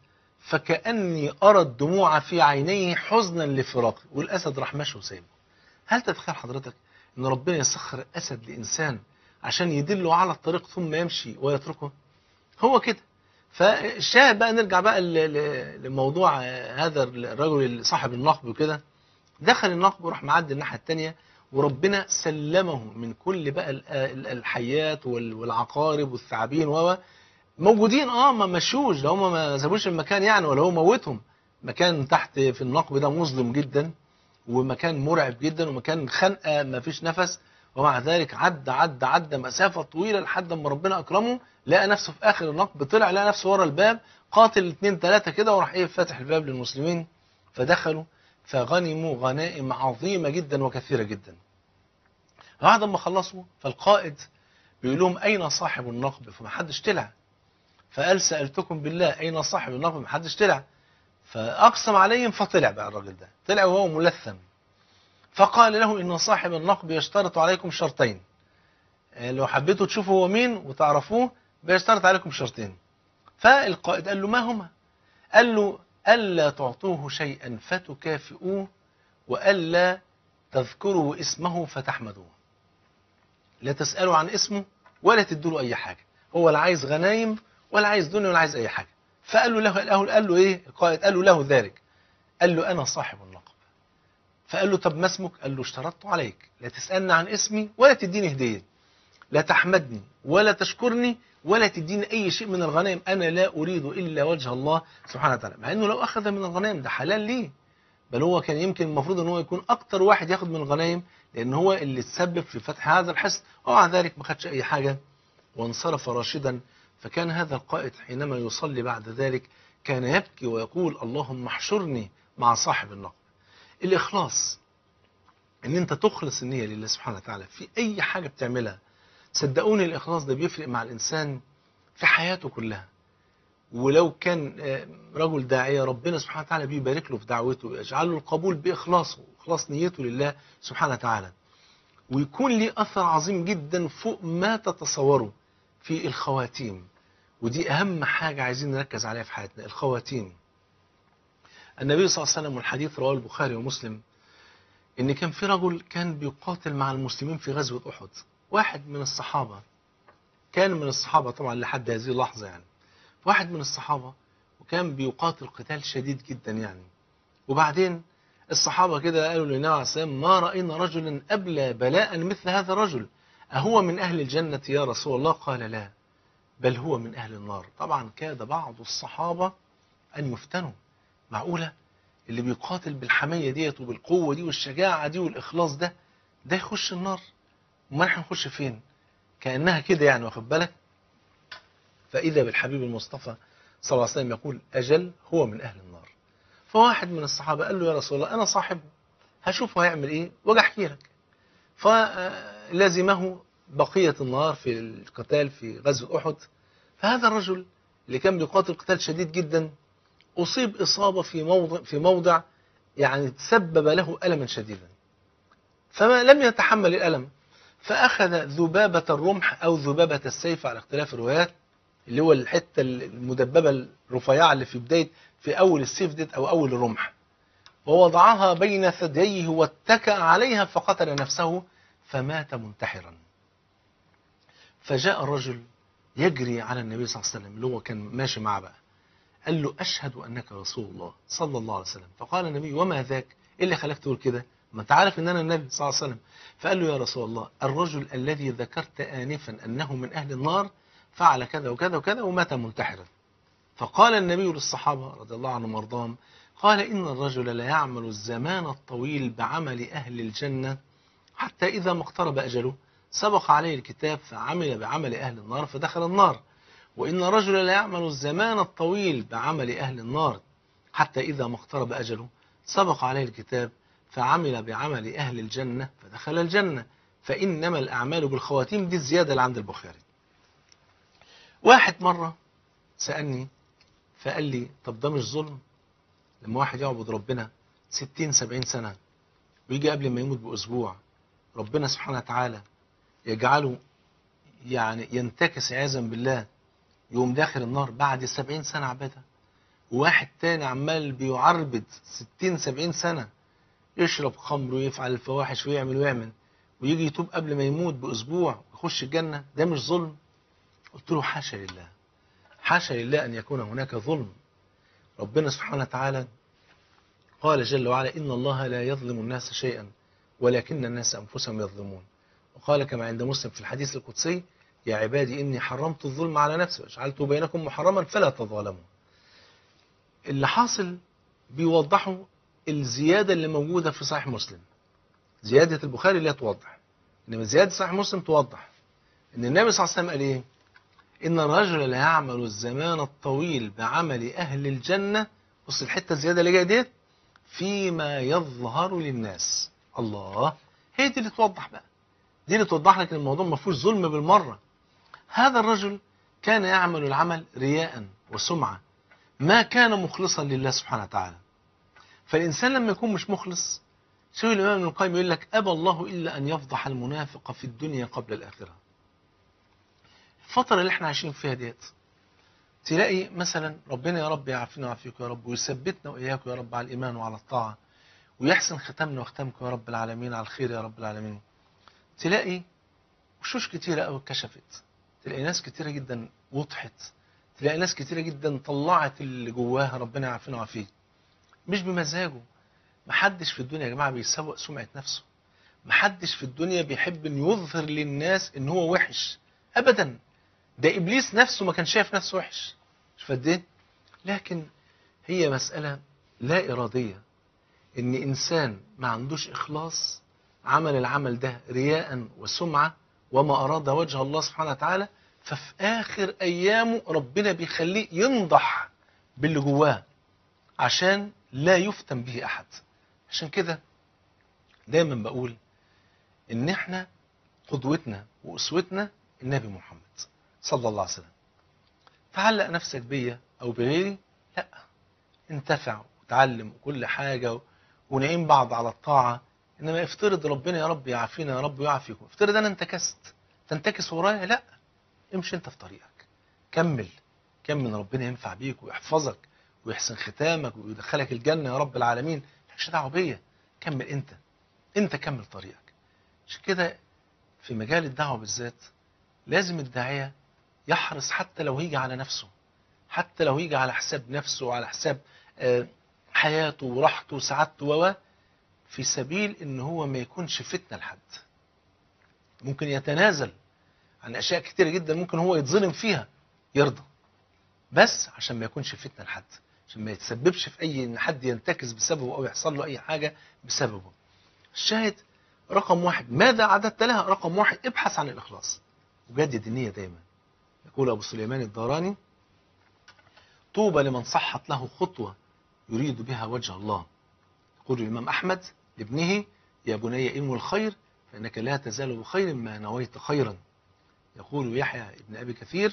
فكاني ارى الدموع في عينيه حزنا لفراقي والاسد راح ماشي وسايبه هل تتخيل حضرتك ان ربنا يسخر الاسد لانسان عشان يدله على الطريق ثم يمشي ويتركه هو كده فالشاهد بقى نرجع بقى ل- ل- لموضوع آه، هذا الرجل صاحب النقب وكده دخل النقب وراح معدي الناحيه الثانيه وربنا سلمه من كل بقى ال- ال- الحيات وال- والعقارب والثعابين و موجودين اه ما مشوش ده هم ما سابوش المكان يعني ولا هو موتهم مكان تحت في النقب ده مظلم جدا ومكان مرعب جدا ومكان خنقه ما فيش نفس ومع ذلك عدى عدى عدى مسافه طويله لحد ما ربنا اكرمه لقى نفسه في اخر النقب طلع لقى نفسه ورا الباب قاتل اثنين ثلاثه كده وراح ايه فاتح الباب للمسلمين فدخلوا فغنموا غنائم عظيمه جدا وكثيره جدا بعد ما خلصوا فالقائد بيقول لهم اين صاحب النقب فما حدش طلع فقال سالتكم بالله اين صاحب النقب ما حدش طلع فاقسم عليهم فطلع بقى الراجل ده طلع وهو ملثم فقال له ان صاحب النقب يشترط عليكم شرطين آه، لو حبيتوا تشوفوا هو مين وتعرفوه بيشترط عليكم شرطين فالقائد قال له ما هما قال له الا تعطوه شيئا فتكافئوه والا تذكروا اسمه فتحمدوه لا تسالوا عن اسمه ولا تدوا له اي حاجه هو لا عايز غنايم ولا عايز دنيا ولا عايز اي حاجه فقال له له قال له, قال له ايه القائد قال له له ذلك قال له انا صاحب النقب فقال له طب ما اسمك قال له اشترطت عليك لا تسالني عن اسمي ولا تديني هديه لا تحمدني ولا تشكرني ولا تديني اي شيء من الغنائم انا لا اريد الا وجه الله سبحانه وتعالى مع انه لو اخذ من الغنائم ده حلال ليه بل هو كان يمكن المفروض ان هو يكون اكتر واحد ياخد من الغنائم لان هو اللي تسبب في فتح هذا الحصن ومع ذلك ما خدش اي حاجه وانصرف راشدا فكان هذا القائد حينما يصلي بعد ذلك كان يبكي ويقول اللهم احشرني مع صاحب النقب الإخلاص ان انت تخلص النية لله سبحانه وتعالى في اي حاجة بتعملها صدقوني الإخلاص ده بيفرق مع الإنسان في حياته كلها ولو كان آه، رجل داعية ربنا سبحانه وتعالى بيبارك له في دعوته ويجعل له القبول بإخلاصه إخلاص نيته لله سبحانه وتعالى ويكون ليه أثر عظيم جدا فوق ما تتصوروا في الخواتيم ودي أهم حاجة عايزين نركز عليها في حياتنا الخواتيم النبي صلى الله عليه وسلم والحديث رواه البخاري ومسلم إن كان في رجل كان بيقاتل مع المسلمين في غزوة أحد واحد من الصحابة كان من الصحابة طبعا لحد هذه اللحظة يعني واحد من الصحابة وكان بيقاتل قتال شديد جدا يعني وبعدين الصحابة كده قالوا للنبي عليه الصلاة والسلام ما رأينا رجلا أبلى بلاء مثل هذا الرجل أهو من أهل الجنة يا رسول الله قال لا بل هو من أهل النار طبعا كاد بعض الصحابة أن يفتنوا معقولة اللي بيقاتل بالحمية ديت وبالقوة دي والشجاعة دي والإخلاص ده ده يخش النار وما احنا هنخش فين كأنها كده يعني واخد بالك فإذا بالحبيب المصطفى صلى الله عليه وسلم يقول أجل هو من أهل النار فواحد من الصحابة قال له يا رسول الله أنا صاحب هشوفه هيعمل إيه واجي أحكي لك فلزمه بقية النهار في القتال في غزوة أحد فهذا الرجل اللي كان بيقاتل قتال شديد جدا أصيب إصابة في موضع في موضع يعني تسبب له ألما شديدا فما لم يتحمل الألم فأخذ ذبابة الرمح أو ذبابة السيف على اختلاف الروايات اللي هو الحته المدببه الرفيعه اللي في بدايه في اول السيف ديت او اول الرمح ووضعها بين ثدييه واتكأ عليها فقتل نفسه فمات منتحرا فجاء الرجل يجري على النبي صلى الله عليه وسلم اللي هو كان ماشي معه بقى قال له أشهد أنك رسول الله صلى الله عليه وسلم فقال النبي وما ذاك إيه اللي خلاك تقول كده ما انت عارف ان انا النبي صلى الله عليه وسلم فقال له يا رسول الله الرجل الذي ذكرت آنفا أنه من أهل النار فعل كذا وكذا وكذا ومات منتحرا فقال النبي للصحابة رضي الله عنهم وارضاهم قال إن الرجل لا يعمل الزمان الطويل بعمل أهل الجنة حتى إذا ما اقترب أجله سبق عليه الكتاب فعمل بعمل أهل النار فدخل النار وإن الرجل لا يعمل الزمان الطويل بعمل أهل النار حتى إذا ما اقترب أجله سبق عليه الكتاب فعمل بعمل أهل الجنة فدخل الجنة فإنما الأعمال بالخواتيم دي الزيادة اللي عند البخاري واحد مرة سألني فقال لي طب ده مش ظلم لما واحد يعبد ربنا ستين سبعين سنة ويجي قبل ما يموت بأسبوع ربنا سبحانه وتعالى يجعله يعني ينتكس عياذا بالله يقوم داخل النار بعد سبعين سنة عبادة وواحد تاني عمال بيعربد ستين سبعين سنة يشرب خمر ويفعل الفواحش ويعمل ويعمل ويجي يتوب قبل ما يموت بأسبوع ويخش الجنة ده مش ظلم قلت له حاشا لله حاشا لله أن يكون هناك ظلم ربنا سبحانه وتعالى قال جل وعلا إن الله لا يظلم الناس شيئا ولكن الناس أنفسهم يظلمون وقال كما عند مسلم في الحديث القدسي يا عبادي إني حرمت الظلم على نفسي وجعلته بينكم محرما فلا تظالموا اللي حاصل بيوضحوا الزيادة اللي موجودة في صحيح مسلم زيادة البخاري لا توضح إنما زيادة صحيح مسلم توضح إن النبي صلى الله عليه وسلم قال إيه إن الرجل لا يعمل الزمان الطويل بعمل أهل الجنة بص الحتة الزيادة اللي جاية ديت فيما يظهر للناس الله هي دي اللي توضح بقى دي اللي توضح لك ان الموضوع ما فيهوش ظلم بالمرة هذا الرجل كان يعمل العمل رياء وسمعة ما كان مخلصا لله سبحانه وتعالى فالإنسان لما يكون مش مخلص شوف الإمام ابن القيم يقول لك أبى الله إلا أن يفضح المنافق في الدنيا قبل الآخرة الفترة اللي احنا عايشين فيها ديت تلاقي مثلا ربنا يا رب يعافينا ويعافيك يا رب ويثبتنا وإياك يا رب على الإيمان وعلى الطاعة ويحسن ختامنا وختامكم يا رب العالمين على الخير يا رب العالمين تلاقي وشوش كتيرة قوي اتكشفت تلاقي ناس كتيرة جدا وضحت تلاقي ناس كتيرة جدا طلعت اللي جواها ربنا يعافينا ويعافيك مش بمزاجه محدش في الدنيا يا جماعة بيسوق سمعة نفسه محدش في الدنيا بيحب ان يظهر للناس ان هو وحش ابدا ده ابليس نفسه ما كان شايف نفسه وحش مش فدين لكن هي مسألة لا ارادية ان انسان ما عندوش اخلاص عمل العمل ده رياء وسمعة وما اراد وجه الله سبحانه وتعالى ففي اخر ايامه ربنا بيخليه ينضح باللي جواه عشان لا يفتن به احد عشان كده دايما بقول ان احنا قدوتنا واسوتنا النبي محمد صلى الله عليه وسلم تعلق نفسك بيا او بغيري لا انتفع وتعلم كل حاجة ونعين بعض على الطاعة انما افترض ربنا يا رب يعافينا يا رب يعافيكم افترض انا انتكست تنتكس ورايا لا امشي انت في طريقك كمل كمل ربنا ينفع بيك ويحفظك ويحسن ختامك ويدخلك الجنة يا رب العالمين مالكش دعوه بيا كمل انت انت كمل طريقك عشان كده في مجال الدعوة بالذات لازم الداعية يحرص حتى لو هيجي على نفسه حتى لو هيجي على حساب نفسه وعلى حساب حياته وراحته وسعادته و في سبيل ان هو ما يكونش فتنة لحد ممكن يتنازل عن اشياء كتيرة جدا ممكن هو يتظلم فيها يرضى بس عشان ما يكونش فتنة لحد عشان ما يتسببش في اي ان حد ينتكس بسببه او يحصل له اي حاجة بسببه الشاهد رقم واحد ماذا عددت لها رقم واحد ابحث عن الإخلاص وجدد النية دايما يقول أبو سليمان الداراني طوبى لمن صحت له خطوة يريد بها وجه الله يقول الإمام أحمد لابنه يا بني إنو الخير فإنك لا تزال بخير ما نويت خيرا يقول يحيى ابن أبي كثير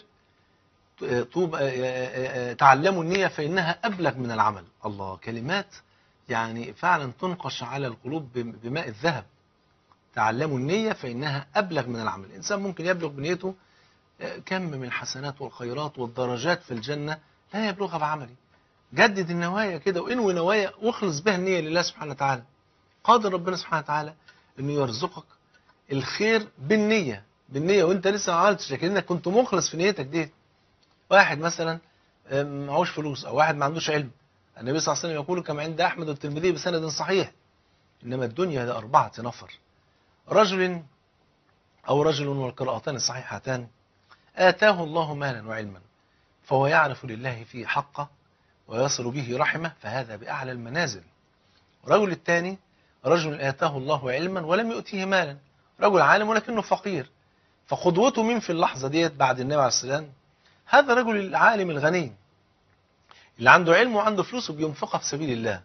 طوب تعلموا النية فإنها أبلغ من العمل الله كلمات يعني فعلا تنقش على القلوب بماء الذهب تعلموا النية فإنها أبلغ من العمل الإنسان ممكن يبلغ بنيته آه، كم من الحسنات والخيرات والدرجات في الجنة لا يبلغها بعملي جدد النوايا كده وانوي نوايا واخلص بها النية لله سبحانه وتعالى قادر ربنا سبحانه وتعالى انه يرزقك الخير بالنية بالنية وانت لسه ما عملتش لكن انك كنت مخلص في نيتك دي واحد مثلا آه، معهوش فلوس او واحد ما عندوش علم النبي صلى الله عليه وسلم يقول كما عند احمد والترمذي بسند صحيح انما الدنيا لاربعه نفر رجل او رجل والقراءتان الصحيحتان اتاه الله مالا وعلما فهو يعرف لله فيه حقه ويصل به رحمه فهذا باعلى المنازل الرجل الثاني رجل اتاه الله علما ولم يؤتيه مالا رجل عالم ولكنه فقير فقدوته مين في اللحظه ديت بعد النبي عليه السلام هذا الرجل العالم الغني اللي عنده علم وعنده فلوس وبينفقها في سبيل الله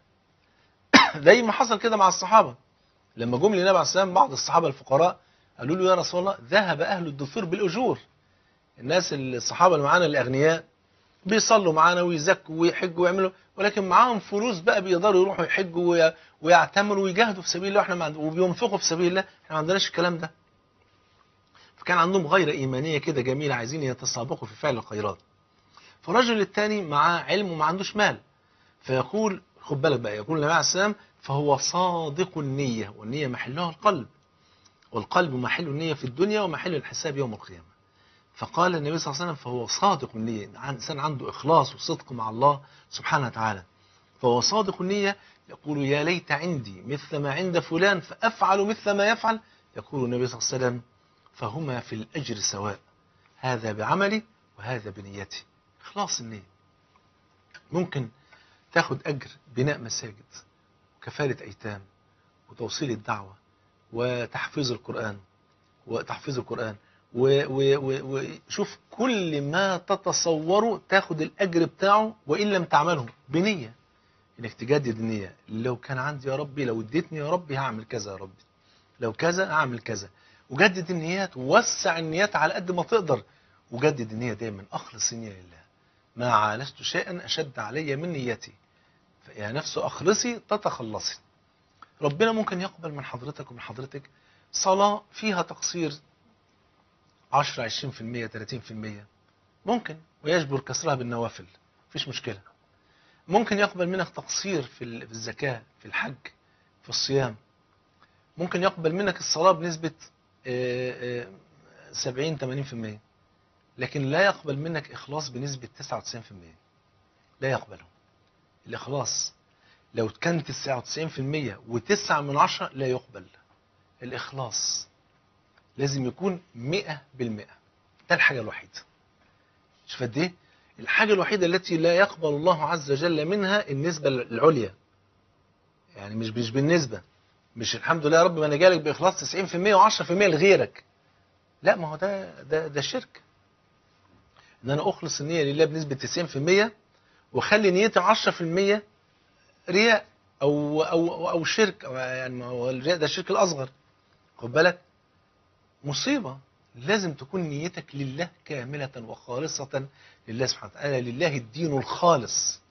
زي ما حصل كده مع الصحابة لما جم للنبي عليه السلام بعض الصحابة الفقراء قالوا له يا رسول الله ذهب أهل الدثور بالأجور الناس الصحابة اللي معانا الأغنياء بيصلوا معانا ويزكوا ويحجوا ويعملوا ولكن معاهم فلوس بقى بيقدروا يروحوا يحجوا وي- ويعتمروا ويجاهدوا في سبيل الله واحنا ما عند- وبينفقوا في سبيل الله احنا ما عندناش الكلام ده فكان عندهم غيرة إيمانية كده جميلة عايزين يتسابقوا في فعل الخيرات فالرجل الثاني معاه علم وما عندوش مال فيقول خد بالك بقى يقول النبي عليه السلام فهو صادق النية والنية محلها القلب والقلب محل النية في الدنيا ومحل الحساب يوم القيامة فقال النبي صلى الله عليه وسلم فهو صادق النية عن- إنسان عنده إخلاص وصدق مع الله سبحانه وتعالى فهو صادق النية يقول يا ليت عندي مثل ما عند فلان فأفعل مثل ما يفعل يقول النبي صلى الله عليه وسلم فهما في الأجر سواء هذا بعملي وهذا بنيتي إخلاص النية ممكن تاخد أجر بناء مساجد وكفالة أيتام وتوصيل الدعوة وتحفيظ القرآن وتحفيظ القرآن وشوف كل ما تتصوره تاخد الأجر بتاعه وإن لم تعمله بنية إنك تجدد النية لو كان عندي يا ربي لو اديتني يا ربي هعمل كذا يا ربي لو كذا هعمل كذا وجدد النيات ووسع النيات على قد ما تقدر وجدد النية دايما أخلص النية لله ما عالجت شيئا أشد علي من نيتي فيا نفس أخلصي تتخلصي ربنا ممكن يقبل من حضرتك ومن حضرتك صلاة فيها تقصير 10 20% 30% ممكن ويجبر كسرها بالنوافل مفيش مشكلة ممكن يقبل منك تقصير في ال- في الزكاة في الحج في الصيام ممكن يقبل منك الصلاة بنسبة آه، آه، 70 80% لكن لا يقبل منك إخلاص بنسبة 99% لا يقبله الإخلاص لو كان 99% و9 من عشرة لا يقبل الإخلاص لازم يكون 100% ده الحاجة الوحيدة شوف قد ايه الحاجة الوحيدة التي لا يقبل الله عز وجل منها النسبة العليا يعني مش مش بالنسبة مش الحمد لله يا رب ما انا جالك بإخلاص 90% و10% لغيرك لا ما هو ده ده ده شرك ان انا اخلص النية لله بنسبة 90% واخلي نيتي 10% رياء او او او شرك أو يعني ما هو الرياء ده الشرك الاصغر خد بالك مصيبة لازم تكون نيتك لله كاملة وخالصة لله سبحانه وتعالى لله الدين الخالص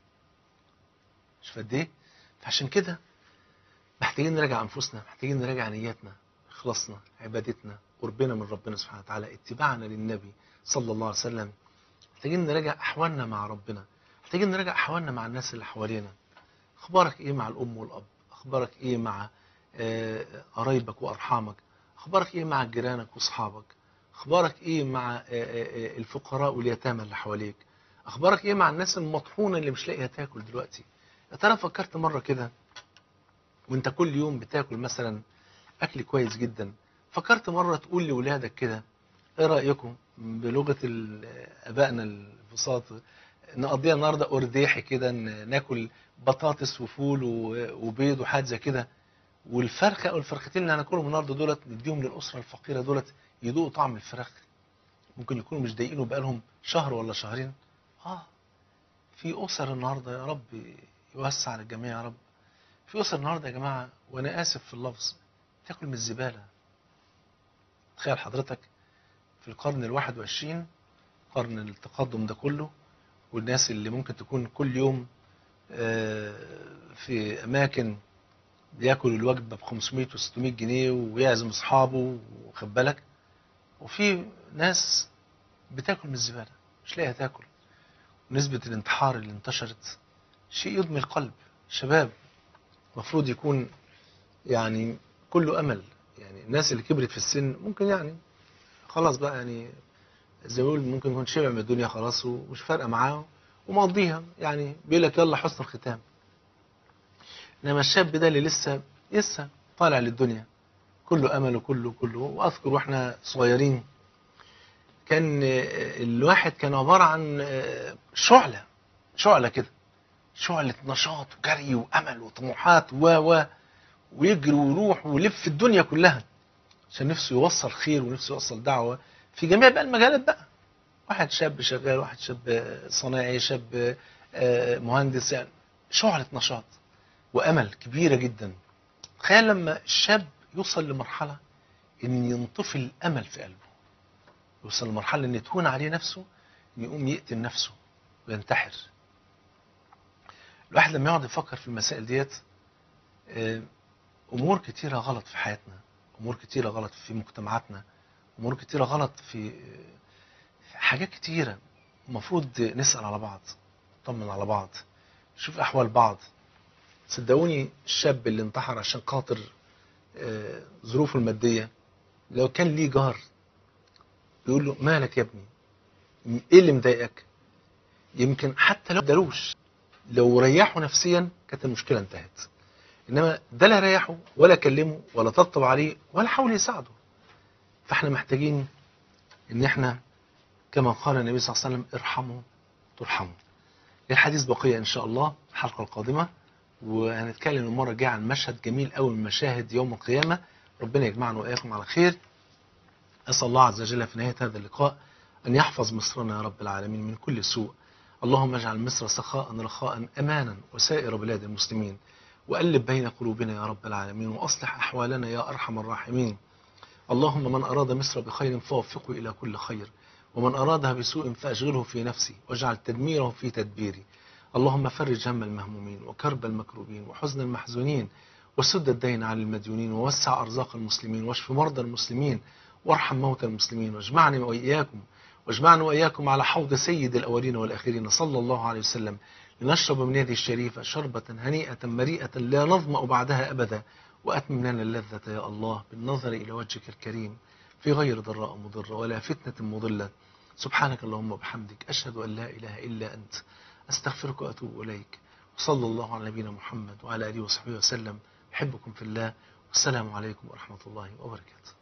شوف قد ايه فعشان كده محتاجين نراجع انفسنا محتاجين نراجع نياتنا اخلاصنا عبادتنا قربنا من ربنا سبحانه وتعالى اتباعنا للنبي صلى الله عليه وسلم محتاجين نراجع احوالنا مع ربنا محتاجين نراجع احوالنا مع الناس اللي حوالينا اخبارك ايه مع الام والاب اخبارك ايه مع آه، قرايبك وارحامك اخبارك ايه مع جيرانك واصحابك اخبارك ايه مع آه، آه، آه، الفقراء واليتامى اللي حواليك اخبارك ايه مع الناس المطحونه اللي مش لاقيه تاكل دلوقتي يا ترى فكرت مره كده وانت كل يوم بتاكل مثلا اكل كويس جدا فكرت مره تقول لاولادك كده ايه رايكم بلغه ال- ابائنا البساط نقضيها النهارده ارديحي كده ن- ناكل بطاطس وفول و- وبيض وحاجات زي كده والفرخه او الفرختين اللي هناكلهم النهارده دولت نديهم للاسره الفقيره دولت يذوقوا طعم الفراخ ممكن يكونوا مش ضايقينه بقالهم شهر ولا شهرين اه في اسر النهارده يا رب يوسع على الجميع يا رب في اسر النهارده يا جماعه وانا اسف في اللفظ تاكل من الزباله تخيل حضرتك في القرن الواحد وعشرين قرن التقدم ده كله والناس اللي ممكن تكون كل يوم آه، في اماكن بياكل الوجبه ب 500 و600 جنيه ويعزم اصحابه واخد بالك وفي ناس بتاكل من الزبالة مش لاقيها تاكل ونسبة الانتحار اللي انتشرت شيء يدمي القلب شباب المفروض يكون يعني كله أمل يعني الناس اللي كبرت في السن ممكن يعني خلاص بقى يعني زي ما بيقول ممكن يكون شبع من الدنيا خلاص ومش فارقة معاه ومقضيها يعني بيقول لك يلا حسن الختام انما الشاب ده اللي لسه لسه طالع للدنيا كله امل وكله كله واذكر واحنا صغيرين كان الواحد كان عباره عن شعله شعله كده شعله نشاط وجري وامل وطموحات و و ويجري ويروح ويلف الدنيا كلها عشان نفسه يوصل خير ونفسه يوصل دعوه في جميع بقى المجالات بقى واحد شاب شغال واحد شاب صناعي شاب مهندس يعني شعله نشاط وامل كبيره جدا تخيل لما الشاب يوصل لمرحله ان ينطفي الامل في قلبه يوصل لمرحله ان تهون عليه نفسه ان يقوم يقتل نفسه وينتحر الواحد لما يقعد يفكر في المسائل ديت امور كتيره غلط في حياتنا امور كتيره غلط في مجتمعاتنا امور كتيره غلط في حاجات كتيره المفروض نسال على بعض نطمن على بعض نشوف احوال بعض صدقوني الشاب اللي انتحر عشان خاطر ظروفه الماديه لو كان ليه جار بيقول له مالك يا ابني ايه اللي مضايقك يمكن حتى لو دلوش لو ريحه نفسيا كانت المشكله انتهت انما ده لا ريحه ولا كلمه ولا طبطب عليه ولا حاول يساعده فاحنا محتاجين ان احنا كما قال النبي صلى الله عليه وسلم ارحموا ترحموا الحديث بقيه ان شاء الله الحلقه القادمه وهنتكلم المره الجايه عن مشهد جميل قوي من مشاهد يوم القيامه ربنا يجمعنا واياكم على خير اسال الله عز وجل في نهايه هذا اللقاء ان يحفظ مصرنا يا رب العالمين من كل سوء اللهم اجعل مصر سخاء رخاء امانا وسائر بلاد المسلمين وألب بين قلوبنا يا رب العالمين وأصلح أحوالنا يا أرحم الراحمين اللهم من أراد مصر بخير فوفقه إلى كل خير ومن أرادها بسوء فأشغله في نفسي واجعل تدميره في تدبيري اللهم فرج هم المهمومين وكرب المكروبين وحزن المحزونين وسد الدين على المديونين ووسع أرزاق المسلمين واشف مرضى المسلمين وارحم موتى المسلمين واجمعني وإياكم واجمعنا وإياكم على حوض سيد الأولين والآخرين صلى الله عليه وسلم لنشرب من يده الشريفة شربة هنيئة مريئة لا نظمأ بعدها أبدا وأتمم لنا اللذة يا الله بالنظر إلى وجهك الكريم في غير ضراء مضرة ولا فتنة مضلة سبحانك اللهم وبحمدك أشهد أن لا إله إلا أنت أستغفرك وأتوب إليك وصلى الله على نبينا محمد وعلى آله وصحبه وسلم أحبكم في الله والسلام عليكم ورحمة الله وبركاته